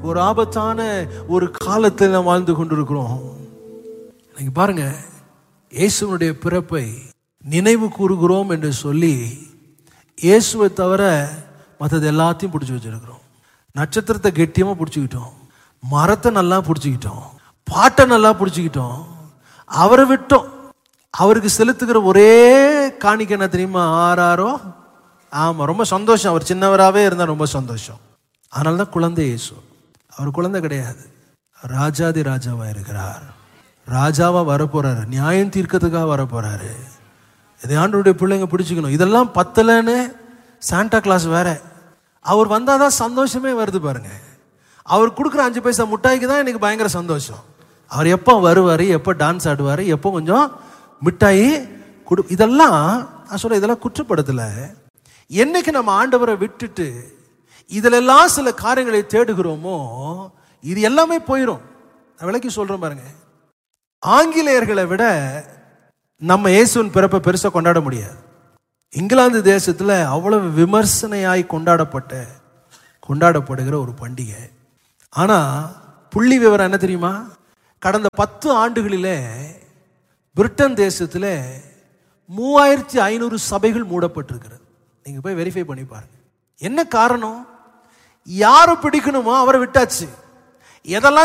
ஒரு ஆபத்தான ஒரு காலத்தில் நாம் வாழ்ந்து கொண்டிருக்கிறோம் நீங்க பாருங்க இயேசுனுடைய பிறப்பை நினைவு கூறுகிறோம் என்று சொல்லி இயேசுவை தவிர மற்றது எல்லாத்தையும் பிடிச்சி வச்சிருக்கிறோம் நட்சத்திரத்தை கெட்டியமாக பிடிச்சிக்கிட்டோம் மரத்தை நல்லா பிடிச்சிக்கிட்டோம் பாட்டை நல்லா பிடிச்சிக்கிட்டோம் அவரை விட்டோம் அவருக்கு செலுத்துகிற ஒரே காணிக்கை என்ன தெரியுமா ஆறாரோ ஆமாம் ரொம்ப சந்தோஷம் அவர் சின்னவராகவே இருந்தால் ரொம்ப சந்தோஷம் அதனால தான் குழந்தை இயேசு அவர் குழந்தை கிடையாது ராஜாதி ராஜாவா இருக்கிறார் ராஜாவா வரப்போறாரு நியாயம் தீர்க்கறதுக்காக வரப்போறாரு இதை ஆண்டவருடைய பிள்ளைங்க பிடிச்சிக்கணும் இதெல்லாம் பத்தலைன்னு சாண்டா கிளாஸ் வேற அவர் வந்தாதான் சந்தோஷமே வருது பாருங்க அவர் கொடுக்குற அஞ்சு பைசா முட்டாய்க்கு தான் எனக்கு பயங்கர சந்தோஷம் அவர் எப்போ வருவார் எப்போ டான்ஸ் ஆடுவார் எப்போ கொஞ்சம் மிட்டாய் கொடு இதெல்லாம் நான் சொல்ல இதெல்லாம் குற்றப்படுத்தலை என்னைக்கு நம்ம ஆண்டவரை விட்டுட்டு இதிலெல்லாம் சில காரியங்களை தேடுகிறோமோ இது எல்லாமே போயிடும் நான் விளக்கி சொல்றேன் பாருங்க ஆங்கிலேயர்களை விட நம்ம இயேசுவின் பிறப்பை பெருசாக கொண்டாட முடியாது இங்கிலாந்து தேசத்தில் அவ்வளவு விமர்சனையாய் கொண்டாடப்பட்ட கொண்டாடப்படுகிற ஒரு பண்டிகை ஆனால் புள்ளி விவரம் என்ன தெரியுமா கடந்த பத்து ஆண்டுகளிலே பிரிட்டன் தேசத்தில் மூவாயிரத்தி ஐநூறு சபைகள் மூடப்பட்டிருக்கிறது நீங்கள் போய் வெரிஃபை பண்ணி பாருங்க என்ன காரணம் யாரை பிடிக்கணுமோ அவரை விட்டாச்சு எதெல்லாம்